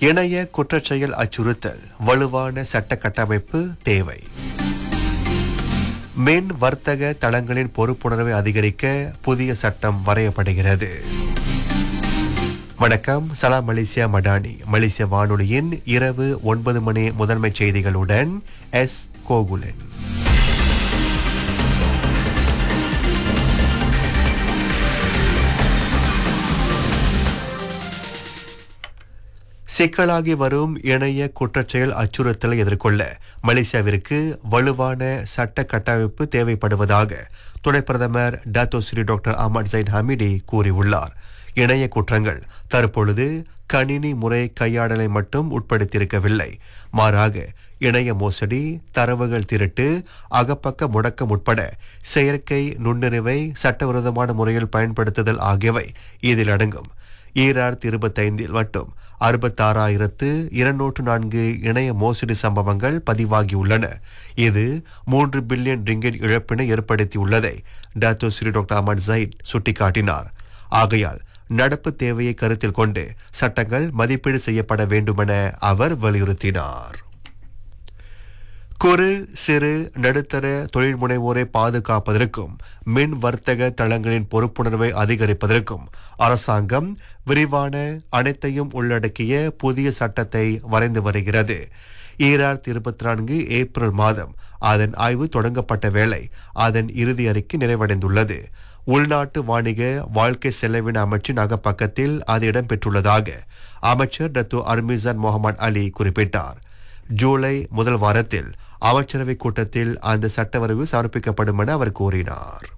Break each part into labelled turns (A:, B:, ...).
A: இணைய குற்றச்செயல் அச்சுறுத்தல் வலுவான சட்ட கட்டமைப்பு தேவை மின் வர்த்தக தளங்களின் பொறுப்புணர்வை அதிகரிக்க புதிய சட்டம் வரையப்படுகிறது வணக்கம் சலாம் மலேசியா மடானி மலேசிய வானொலியின் இரவு ஒன்பது மணி முதன்மை செய்திகளுடன் எஸ் கோகுலன் சிக்கலாகி வரும் இணைய குற்றச்செயல் அச்சுறுத்தலை எதிர்கொள்ள மலேசியாவிற்கு வலுவான சட்ட கட்டமைப்பு தேவைப்படுவதாக துணை பிரதமர் Dato Seri doctor Ahmad Zahid Hamidi கூறியுள்ளார் இணைய குற்றங்கள் தற்பொழுது கணினி முறை கையாடலை மட்டும் உட்படுத்தியிருக்கவில்லை மாறாக இணைய மோசடி தரவுகள் திருட்டு அகப்பக்க முடக்கம் உட்பட செயற்கை நுண்ணறிவை சட்டவிரோதமான முறையில் பயன்படுத்துதல் ஆகியவை இதில் அடங்கும் ஈராயிரத்தி இருபத்தைந்தில் மட்டும் அறுபத்தாறாயிரத்து இருநூற்று நான்கு இணைய மோசடி சம்பவங்கள் பதிவாகியுள்ளன இது மூன்று பில்லியன் ரிங்கெட் இழப்பினை ஏற்படுத்தியுள்ளதை doctor Seri doctor Ahmad Zahid சுட்டிக்காட்டினார் ஆகையால் நடப்பு தேவையை கருத்தில் கொண்டு சட்டங்கள் மதிப்பீடு செய்யப்பட வேண்டுமென அவர் வலியுறுத்தினார் குறு சிறு நடுத்தர தொழில் முனைவோரை பாதுகாப்பதற்கும் மின் வர்த்தக தளங்களின் பொறுப்புணர்வை அதிகரிப்பதற்கும் அரசாங்கம் விரிவான அனைத்தையும் உள்ளடக்கிய புதிய சட்டத்தை வரைந்து வருகிறது ஈராயிரத்தி இருபத்தி நான்கு ஏப்ரல் மாதம் அதன் ஆய்வு தொடங்கப்பட்ட வேளை அதன் இறுதி அறிக்கை நிறைவடைந்துள்ளது உள்நாட்டு வாணிக வாழ்க்கை செலவின அமைச்சின் அகப்பக்கத்தில் அது இடம்பெற்றுள்ளதாக அமைச்சர் டத்து அர்மிசான் முகமது அலி குறிப்பிட்டார் ஜூலை முதல் வாரத்தில் அமைச்சரவை கூட்டத்தில் அந்த சட்ட வரைவு சமர்ப்பிக்கப்படும் என அவர் கூறினார்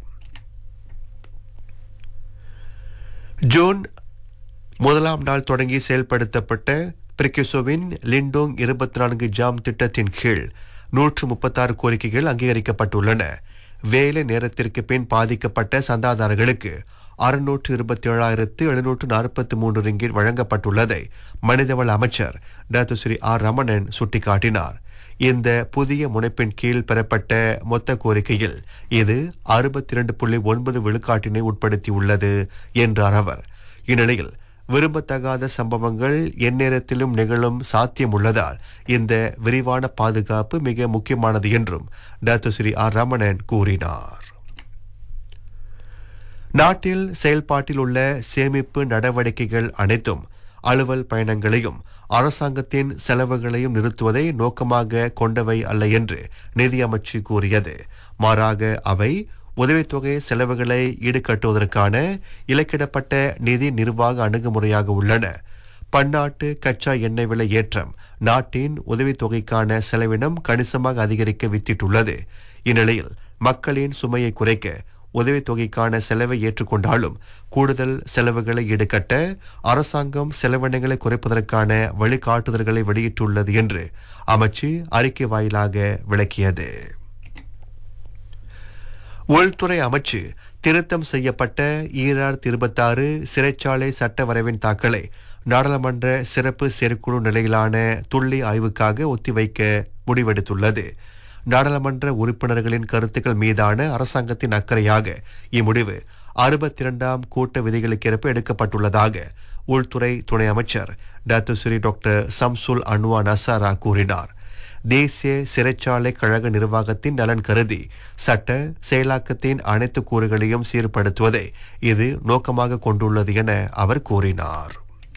A: ஜூன் முதலாம் நாள் தொடங்கி செயல்படுத்தப்பட்ட பிரிகிசோவின் லிண்டோங் இருபத்தி நான்கு ஜாம் திட்டத்தின் கீழ் நூற்று முப்பத்தாறு கோரிக்கைகள் அங்கீகரிக்கப்பட்டுள்ளன வேலை நேரத்திற்கு பின் பாதிக்கப்பட்ட சந்தாதாரர்களுக்கு அறுநூற்று இருபத்தி ஏழாயிரத்து எழுநூற்று நாற்பத்தி மூன்று ரிங்கில் வழங்கப்பட்டுள்ளதை மனிதவள அமைச்சர் டாக்டர் ஸ்ரீ ஆர் ரமணன் சுட்டிக்காட்டினார் இந்த புதிய முனைப்பின் கீழ் பெறப்பட்ட மொத்த கோரிக்கையில் இது அறுபத்தி இரண்டு புள்ளி ஒன்பது விழுக்காட்டினை உட்படுத்தியுள்ளது என்றார் அவர் இந்நிலையில் விரும்பத்தகாத சம்பவங்கள் எந்நேரத்திலும் நிகழும் சாத்தியம் உள்ளதால் இந்த விரிவான பாதுகாப்பு மிக முக்கியமானது என்றும் டாக்டர் ஸ்ரீ ஆர் ரமணன் கூறினார் நாட்டில் செயல்பாட்டில் உள்ள சேமிப்பு நடவடிக்கைகள் அனைத்தும் அலுவல் பயணங்களையும் அரசாங்கத்தின் செலவுகளையும் நிறுத்துவதை நோக்கமாக கொண்டவை அல்ல என்று நிதியமைச்சு கூறியது மாறாக அவை உதவித்தொகை செலவுகளை ஈடுகட்டுவதற்கான இலக்கிடப்பட்ட நிதி நிர்வாக அணுகுமுறையாக உள்ளன பன்னாட்டு கச்சா எண்ணெய் விலை ஏற்றம் நாட்டின் உதவித்தொகைக்கான செலவினம் கணிசமாக அதிகரிக்க வித்திட்டுள்ளது இந்நிலையில் மக்களின் சுமையை குறைக்க உதவித்தொகைக்கான செலவை ஏற்றுக்கொண்டாலும் கூடுதல் செலவுகளை ஈடுகட்ட அரசாங்கம் செலவினங்களை குறைப்பதற்கான வழிகாட்டுதல்களை வெளியிட்டுள்ளது என்று அமைச்சு அறிக்கை வாயிலாக விளக்கியது உள்துறை அமைச்சு திருத்தம் செய்யப்பட்ட ஈராயிரத்தி இருபத்தாறு சிறைச்சாலை சட்ட வரைவின் தாக்கலை நாடாளுமன்ற சிறப்பு செயற்குழு நிலையிலான துள்ளி ஆய்வுக்காக ஒத்திவைக்க முடிவெடுத்துள்ளது நாடாளுமன்ற உறுப்பினர்களின் கருத்துக்கள் மீதான அரசாங்கத்தின் அக்கறையாக இம்முடிவு அறுபத்தி இரண்டாம் கூட்ட விதிகளுக்கேற்ப எடுக்கப்பட்டுள்ளதாக உள்துறை துணை அமைச்சர் doctor Seri doctor Shamsul Anuar Nasarah கூறினார் தேசிய சிறைச்சாலை கழக நிர்வாகத்தின் நலன் கருதி சட்ட செயலாக்கத்தின் அனைத்து கூறுகளையும் சீர்படுத்துவதை இது நோக்கமாக கொண்டுள்ளது என அவர் கூறினார்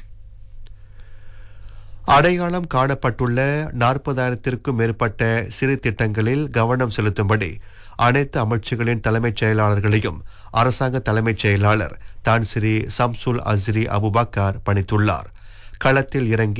A: அடையாளம் காணப்பட்டுள்ள நாற்பதாயிரத்திற்கும் மேற்பட்ட சிறு திட்டங்களில் கவனம் செலுத்தும்படி அனைத்து அமைச்சுகளின் தலைமைச் செயலாளர்களையும் அரசாங்க தலைமைச் செயலாளர் தான் ஸ்ரீ சம்சுல் அஸ்ரி அபுபக்கர் பணித்துள்ளார் களத்தில் இறங்கி